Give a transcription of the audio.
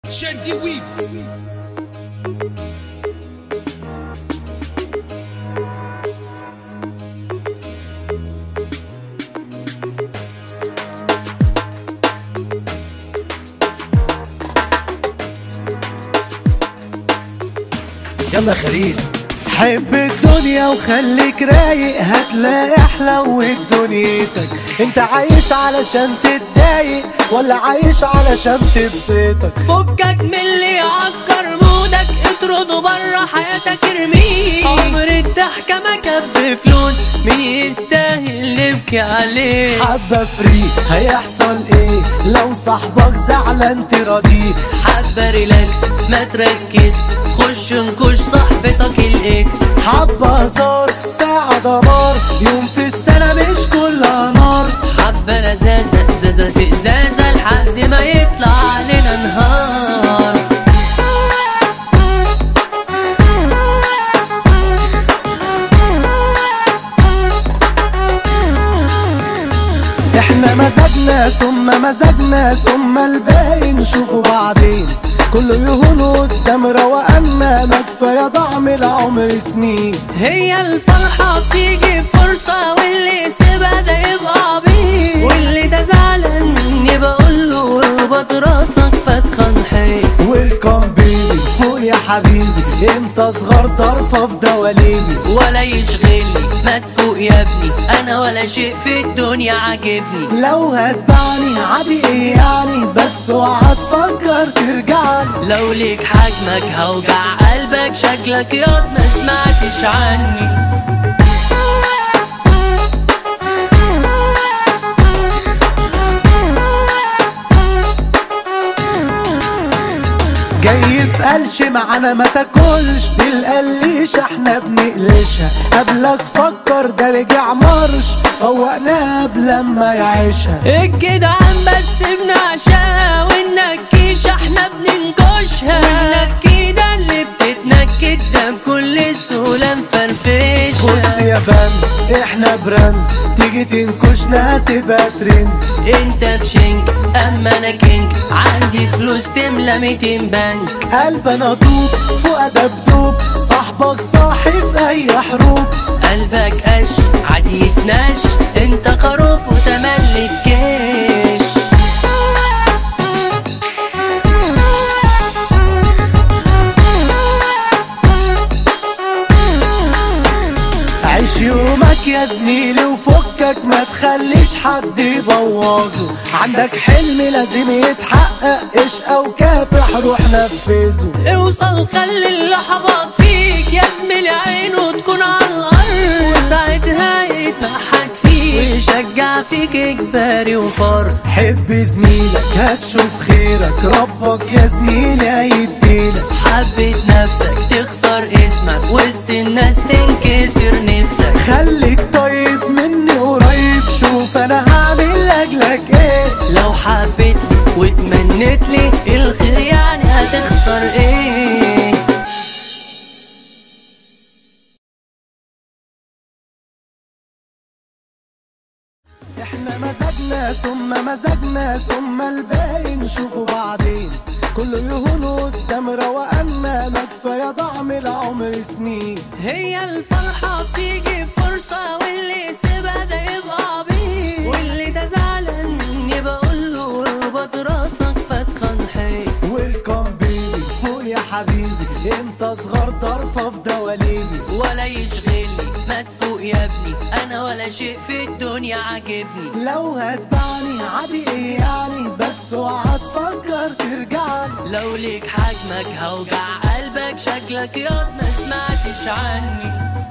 Shandy Weaves يلا خليل حب الدنيا وخليك رايق هتلاقي حلوة دنيتك انت عايش علشان تتضايق ولا عايش علشان تبسطك فكك من اللي يعكر مودك اطرده بره حياتك ارميه عمر الضحكة ما كان بفلوس مين يستاهل نبكي عليه حبة فري هيحصل ايه لو صاحبك زعلان تراضيه حبة ريلاكس ما تركز خش نكش صاحبتك الاكس حبة هزار ساعة دمار يوم في السنة مش كلها نار حبة لزازة ازازة في ازازة لحد ما يطلع علينا نهار احنا مزاجنا ثم مزاجنا ثم الباقي نشوفه بعدين كله يهون قدام روقنا ما كفايه ضعم العمر سنين هي الفرحة بتيجي فرصة واللي سيبها ده يبقى عبيط واللي ده زعلان مني بقوله اربط راسك فتخن حيط ويلكم بيبي فوق يا حبيبي انت صغار طرفه في دواليبي ولا يشغلني ما تفوق يا ابني انا ولا شيء في الدنيا عاجبني لو هتبعني عادي ايه يعني بس اوعى تفكر ترجعني لو ليك حجمك هوجع قلبك شكلك ياض ما سمعتش عني جاي في قلش معانا ما تاكلش دي القليش احنا بنقلشها قبلك فكر ده رجع مرش فوقناها قبل ما يعيشها الجدعان بس بنعشاها والنكيش احنا بننكشها والنكيدة اللي بتتنكد ده بكل سهولة بص مفرفشها يا بند احنا براند تيجي تنكشنا تبقى ترند انت في شنك اما انا كينج عندي فلوس تملى 200 بنك قلب انا طوب فوق ادب دوب صاحبك صاحي في اي حروب قلبك قش عادي يتنش انت خروف وتملي الجيش عيش يومك يا زميلي وفكك ما تخليش حد يبوظه عندك حلم لازم يتحقق ايش او كافح روح نفذه اوصل خلي اللي حبط فيك يا زميلي عينه تكون على الارض وساعتها يتضحك فيك ويشجع فيك اجباري وفرض حب زميلك هتشوف خيرك ربك يا زميلي هيديلك حبيت نفسك تخسر اسمك وسط الناس تنكسر نفسك خليك طيب مني قريب شوف انا هعمل لاجلك ايه لو حبيتني واتمنيت لي الخير يعني هتخسر ايه احنا مزاجنا ثم مزاجنا ثم الباقي نشوفه بعدين كله يهون قدام روقنا ما كفايه ضعم العمر سنين هي الفرحة بتيجي فرصة واللي يسيبها ده يبقى عبيط واللي ده زعلان مني بقوله اربط راسك فتخن حيط ويلكم بيبي فوق يا حبيبي انت صغار طرفه في دواليبي ولا يشغلني ما تفوق يا ابني انا ولا شيء في الدنيا عاجبني لو هتبعني عادي ايه يعني بس اوعى تفكر ترجعني لو ليك حجمك هوجع قلبك شكلك ياض ما سمعتش عني